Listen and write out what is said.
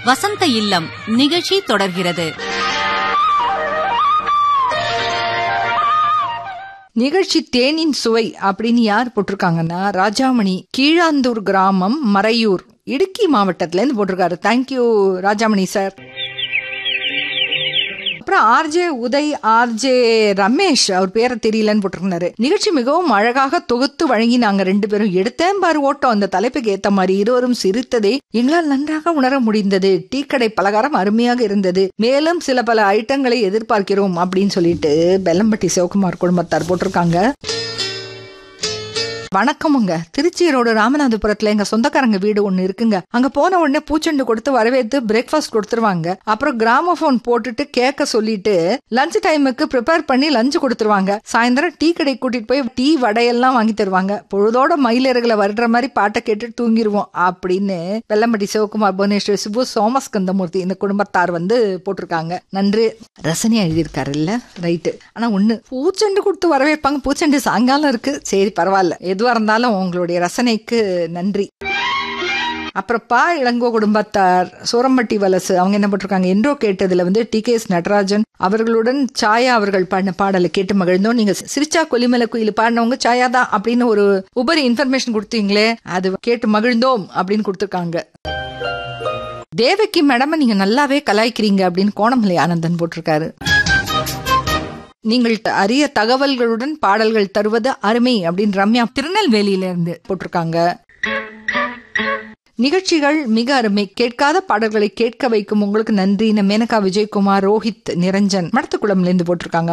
வசந்த இல்லம் நிகழ்ச்சி தொடர்கிறது நிகழ்ச்சி தேனின் சுவை அப்படின்னு யார் போட்டிருக்காங்கன்னா ராஜாமணி கீழாந்தூர் கிராமம் மறையூர் இடுக்கி மாவட்டத்துல இருந்து போட்டிருக்காரு தேங்க்யூ ராஜாமணி சார் அப்புறம் ஆர்ஜே உதய் ஆர்ஜே ரமேஷ் அவர் பேரை தெரியலன்னு போட்டிருந்தாரு நிகழ்ச்சி மிகவும் அழகாக தொகுத்து வழங்கி நாங்க ரெண்டு பேரும் எடுத்தேன் பாரு ஓட்டம் அந்த தலைப்புக்கு ஏத்த மாதிரி இருவரும் சிரித்ததை எங்களால் நன்றாக உணர முடிந்தது டீ கடை பலகாரம் அருமையாக இருந்தது மேலும் சில பல ஐட்டங்களை எதிர்பார்க்கிறோம் அப்படின்னு சொல்லிட்டு பெல்லம்பட்டி சிவகுமார் குடும்பத்தார் போட்டிருக்காங்க வணக்கமுங்க திருச்சி ரோடு ராமநாதபுரத்துல எங்க சொந்தக்காரங்க வீடு ஒண்ணு இருக்குங்க அங்க போன உடனே பூச்செண்டு கொடுத்து வரவேற்று பிரேக்ஃபாஸ்ட் கொடுத்துருவாங்க அப்புறம் கிராமபோன் போட்டுட்டு கேட்க சொல்லிட்டு லஞ்ச் டைமுக்கு ப்ரிப்பேர் பண்ணி லஞ்ச் கொடுத்துருவாங்க சாயந்தரம் டீ கடை கூட்டிட்டு போய் டீ வடையெல்லாம் வாங்கி தருவாங்க பொழுதோட மயிலர்களை வர்ற மாதிரி பாட்டை கேட்டுட்டு தூங்கிடுவோம் அப்படின்னு வெள்ளம்பட்டி சிவகுமார் புவனேஸ்வரி சுபு சோமஸ்கந்தமூர்த்தி இந்த குடும்பத்தார் வந்து போட்டிருக்காங்க நன்றி ரசனையா எழுதியிருக்காரு இல்ல ரைட்டு ஆனா ஒண்ணு பூச்செண்டு கொடுத்து வரவேற்பாங்க பூச்செண்டு சாயங்காலம் இருக்கு சரி பரவாயில்ல எதுவா இருந்தாலும் உங்களுடைய ரசனைக்கு நன்றி அப்புறம் பா இளங்கோ குடும்பத்தார் சூரம்பட்டி வலசு அவங்க என்ன போட்டிருக்காங்க என்றோ கேட்டதுல வந்து டி கே எஸ் நடராஜன் அவர்களுடன் சாயா அவர்கள் பாடின பாடலை கேட்டு மகிழ்ந்தோம் நீங்க சிரிச்சா கொல்லிமலை குயில் பாடினவங்க சாயா தான் அப்படின்னு ஒரு உபரி இன்ஃபர்மேஷன் கொடுத்தீங்களே அது கேட்டு மகிழ்ந்தோம் அப்படின்னு கொடுத்துருக்காங்க தேவகி மேடம் நீங்க நல்லாவே கலாய்க்கிறீங்க அப்படின்னு கோணமலை ஆனந்தன் போட்டிருக்காரு நீங்கள் அரிய தகவல்களுடன் பாடல்கள் தருவது அருமை அப்படின்னு ரம்யா திருநெல்வேலியில இருந்து போட்டிருக்காங்க நிகழ்ச்சிகள் மிக அருமை கேட்காத பாடல்களை கேட்க வைக்கும் உங்களுக்கு நன்றி மேனகா விஜயகுமார் ரோஹித் நிரஞ்சன் மடத்துக்குளம்ல இருந்து போட்டிருக்காங்க